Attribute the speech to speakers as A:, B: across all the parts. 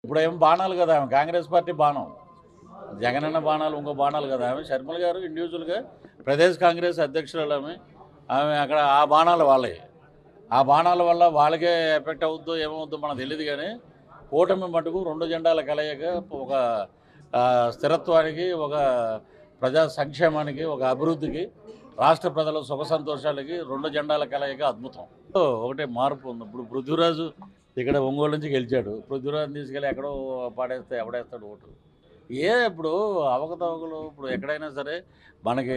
A: ఇప్పుడు ఏం బాణాలు కదా ఆమె కాంగ్రెస్ పార్టీ బాణం జగనన్న బాణాలు ఇంకో బాణాలు కదా ఆమె శర్మల గారు ఇండివిజువల్గా ప్రదేశ్ కాంగ్రెస్ అధ్యక్షురాలు ఆమె ఆమె అక్కడ ఆ బాణాలు వాళ్ళే ఆ బాణాల వల్ల వాళ్ళకే ఎఫెక్ట్ అవుద్దో ఏమవుద్దో మనకు తెలియదు కానీ కూటమి మటుకు రెండు జెండాల కలయిక ఒక ఆ, స్థిరత్వానికి ఒక ప్రజా సంక్షేమానికి ఒక అభివృద్ధికి రాష్ట్ర ప్రజల సుఖ సంతోషాలకి రెండు జెండాల కలయిక అద్భుతం సో ఒకటే మార్పు ఉంది ఇప్పుడు పృథ్వీరాజు ఇక్కడ ఒంగోలు నుంచి గెలిచాడు పృథ్వీరాజు తీసుకెళ్ళి ఎక్కడో పాడేస్తే ఎవడేస్తాడు ఓటు ఏ ఇప్పుడు అవకతవకలు ఇప్పుడు ఎక్కడైనా సరే మనకి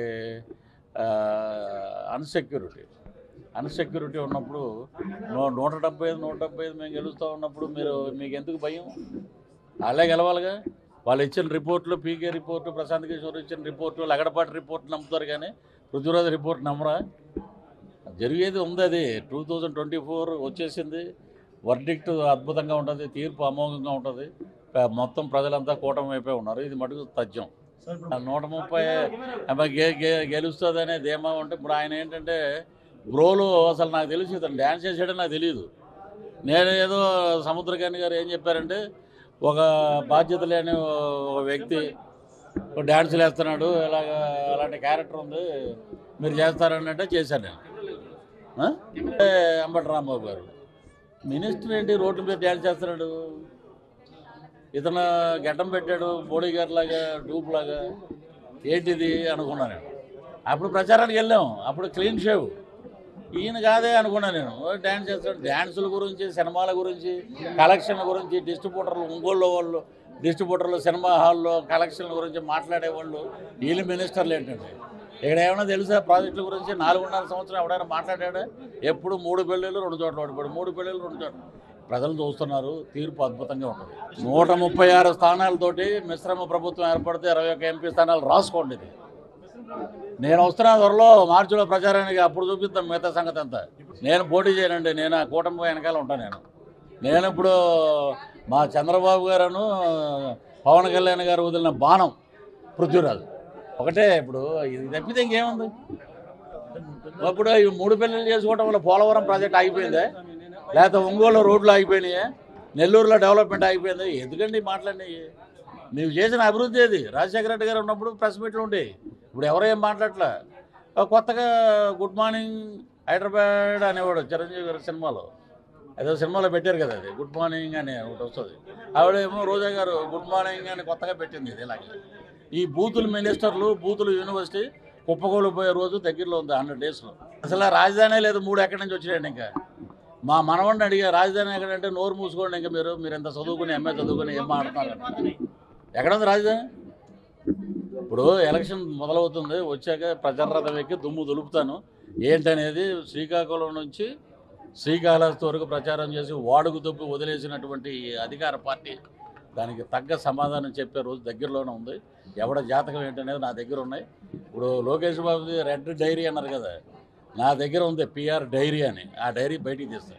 A: అన్సెక్యూరిటీ అన్సెక్యూరిటీ ఉన్నప్పుడు నూ నూట డెబ్బై ఐదు నూట డెబ్బై ఐదు మేము గెలుస్తూ ఉన్నప్పుడు మీరు మీకు ఎందుకు భయం వాళ్ళే గెలవాలిగా వాళ్ళు ఇచ్చిన రిపోర్ట్లు పీకే రిపోర్టు ప్రశాంత్ కిషోర్ ఇచ్చిన రిపోర్టు లగడపాటి రిపోర్ట్ నమ్ముతారు కానీ పృథ్వీరాజ్ రిపోర్ట్ నమ్మరా జరిగేది ఉంది అది టూ థౌజండ్ ట్వంటీ ఫోర్ వచ్చేసింది వర్డిక్ట్ అద్భుతంగా ఉంటుంది తీర్పు అమోఘంగా ఉంటుంది ప- మొత్తం ప్రజలంతా కూటమి వైపే ఉన్నారు ఇది మటుకు తథ్యం ఆ నూట ముప్పై అబ్బా గే గే గెలుస్తుందనే ధీమా ఉంటే ఇప్పుడు ఆయన ఏంటంటే బ్రోలో అసలు నాకు తెలిసి ఇతను డ్యాన్స్ చేసాడని నాకు తెలియదు నేను ఏదో సముద్రకాని గారు ఏం చెప్పారంటే ఒక బాధ్యత లేని ఒక వ్యక్తి డ్యాన్సులు వేస్తున్నాడు ఇలాగ అలాంటి క్యారెక్టర్ ఉంది మీరు చేస్తారని అంటే చేశాను నేను ఆ? ఏ, అంబటి రాంబాబు గారు మినిస్టర్ ఏంటి రోడ్ల మీద డ్యాన్స్ చేస్తున్నాడు ఇతను గడ్డం పెట్టాడు మోడీ గారి లాగా డూప్ లాగా ఏంటిది అనుకున్నాను నేను అప్పుడు ప్రచారానికి వెళ్ళాం అప్పుడు క్లీన్ షేవ్ ఈయన కాదే అనుకున్నాను నేను ఓ డ్యాన్స్ చేస్తాడు డ్యాన్సుల గురించి సినిమాల గురించి కలెక్షన్ల గురించి డిస్ట్రిబ్యూటర్లు ఒంగోలు వాళ్ళు డిస్ట్రిబ్యూటర్లు సినిమా హాల్లో కలెక్షన్ల గురించి మాట్లాడేవాళ్ళు వీళ్ళు మినిస్టర్లు ఏంటంటే ఇక్కడ ఏమైనా తెలుసా ప్రాజెక్టుల గురించి నాలుగున్నర సంవత్సరం ఎవడైనా మాట్లాడాడా ఎప్పుడు మూడు పెళ్ళిళ్ళు రెండు చోట్ల ఓడిపోయాడు మూడు పెళ్ళిళ్ళు రెండు చోట్ల ప్రజలు చూస్తున్నారు తీర్పు అద్భుతంగా ఉంటుంది నూట ముప్పై ఆరు స్థానాలతోటి మిశ్రమ ప్రభుత్వం ఏర్పడితే ఇరవై ఒక్క ఎంపీ స్థానాలు రాసుకోండి ఇది నేను వస్తున్నా త్వరలో మార్చిలో ప్రచారానికి అప్పుడు చూపిస్తాం మిగతా సంగతి అంతా నేను పోటీ చేయనండి నేను ఆ కూటమి వెనకాల ఉంటాను నేను నేను ఇప్పుడు మా చంద్రబాబు గారును పవన్ కళ్యాణ్ గారు వదిలిన బాణం పృథ్వీరాజు ఒకటే ఇప్పుడు ఇది తప్పితే ఇంకేముంది ఇప్పుడు ఈ మూడు పెళ్ళిళ్ళు చేసుకోవడం వల్ల పోలవరం ప్రాజెక్ట్ ఆగిపోయిందే లేకపోతే ఒంగోలు రోడ్లు ఆగిపోయినాయా నెల్లూరులో డెవలప్మెంట్ ఆగిపోయింది ఎందుకండి ఈ మాట్లాడినాయి నీవు చేసిన అభివృద్ధి ఏది రాజశేఖర రెడ్డి గారు ఉన్నప్పుడు ప్రెస్ మీట్లు ఉండేవి ఇప్పుడు ఎవరు ఏం మాట్లాడట్లా ఆ కొత్తగా గుడ్ మార్నింగ్ హైదరాబాద్ అనేవాడు చిరంజీవి గారి సినిమాలో ఏదో సినిమాలో పెట్టారు కదా అది గుడ్ మార్నింగ్ అని ఒకటి వస్తుంది ఆవిడేమో రోజా గారు గుడ్ మార్నింగ్ అని కొత్తగా పెట్టింది ఇది ఇలాగే ఈ బూతులు మినిస్టర్లు బూతులు యూనివర్సిటీ కుప్పకూలిపోయే రోజు దగ్గరలో ఉంది హండ్రెడ్ డేస్లో అసలు ఆ రాజధాని లేదు మూడు ఎక్కడి నుంచి వచ్చినాయండి ఇంకా మా మనవాడిని అడిగా రాజధాని ఎక్కడంటే నోరు మూసుకోండి ఇంకా మీరు మీరు ఎంత చదువుకుని ఎంఏ చదువుకుని ఏం మాట్లాడుతున్నారు ఎక్కడ ఉంది రాజధాని ఇప్పుడు ఎలక్షన్ మొదలవుతుంది వచ్చాక ప్రచారరథం ఎక్కి దుమ్ము దులుపుతాను ఏంటనేది శ్రీకాకుళం నుంచి శ్రీకాళహస్తి వరకు ప్రచారం చేసి వాడుకు దొబ్బి వదిలేసినటువంటి ఈ అధికార పార్టీ దానికి తగ్గ సమాధానం చెప్పే రోజు దగ్గరలోనే ఉంది ఎవడ జాతకం ఏంటనేది నా దగ్గర ఉన్నాయి ఇప్పుడు లోకేష్ బాబుది రెడ్ డైరీ అన్నారు కదా నా దగ్గర ఉంది పిఆర్ డైరీ అని ఆ డైరీ బయటికి తీస్తాను